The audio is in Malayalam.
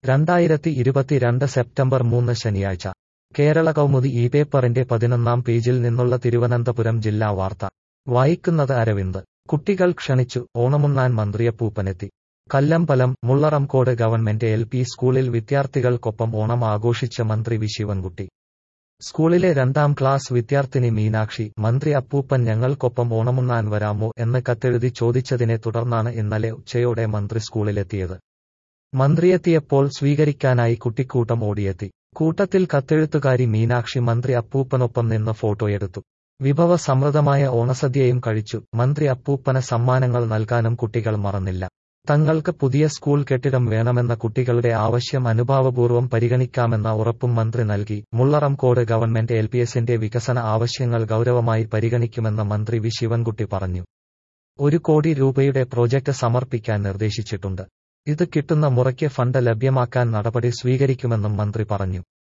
രണ്ടായിരത്തി ഇരുപത്തിരണ്ട് സെപ്റ്റംബർ മൂന്ന് ശനിയാഴ്ച കേരള കൗമുദി ഈ പേപ്പറിന്റെ പതിനൊന്നാം പേജിൽ നിന്നുള്ള തിരുവനന്തപുരം ജില്ലാ വാർത്ത വായിക്കുന്നത് അരവിന്ദ് കുട്ടികൾ ക്ഷണിച്ചു ഓണമുണ്ണാൻ മന്ത്രിയപ്പൂപ്പനെത്തി Kallambalam Mullaramkode government L P സ്കൂളിൽ വിദ്യാർത്ഥികൾക്കൊപ്പം ഓണം ആഘോഷിച്ച മന്ത്രി വി ശിവൻകുട്ടി സ്കൂളിലെ രണ്ടാം ക്ലാസ് വിദ്യാർത്ഥിനി മീനാക്ഷി മന്ത്രി അപ്പൂപ്പൻ ഞങ്ങൾക്കൊപ്പം ഓണമുണ്ണാൻ വരാമോ എന്ന് കത്തെഴുതി ചോദിച്ചതിനെ തുടർന്നാണ് ഇന്നലെ ഉച്ചയോടെ മന്ത്രി സ്കൂളിലെത്തിയത് മന്ത്രിയെത്തിയപ്പോൾ സ്വീകരിക്കാനായി കുട്ടിക്കൂട്ടം ഓടിയെത്തി കൂട്ടത്തിൽ കത്തെഴുത്തുകാരി മീനാക്ഷി മന്ത്രി അപ്പൂപ്പനൊപ്പം നിന്ന് ഫോട്ടോയെടുത്തു വിഭവ സമൃദ്ധമായ ഓണസദ്യയും കഴിച്ചു മന്ത്രി അപ്പൂപ്പന് സമ്മാനങ്ങൾ നൽകാനും കുട്ടികൾ മറന്നില്ല തങ്ങൾക്ക് പുതിയ സ്കൂൾ കെട്ടിടം വേണമെന്ന കുട്ടികളുടെ ആവശ്യം അനുഭാവപൂർവ്വം പരിഗണിക്കാമെന്ന ഉറപ്പും മന്ത്രി നൽകി മുള്ളറംകോട് ഗവൺമെന്റ് എൽ പി എസിന്റെ വികസന ആവശ്യങ്ങൾ ഗൗരവമായി പരിഗണിക്കുമെന്ന് മന്ത്രി വി ശിവൻകുട്ടി പറഞ്ഞു ഒരു കോടി രൂപയുടെ പ്രോജക്ട് സമർപ്പിക്കാൻ നിർദ്ദേശിച്ചിട്ടുണ്ട് ഇത് കിട്ടുന്ന മുറയ്ക്ക് ഫണ്ട് ലഭ്യമാക്കാൻ നടപടി സ്വീകരിക്കുമെന്നും മന്ത്രി പറഞ്ഞു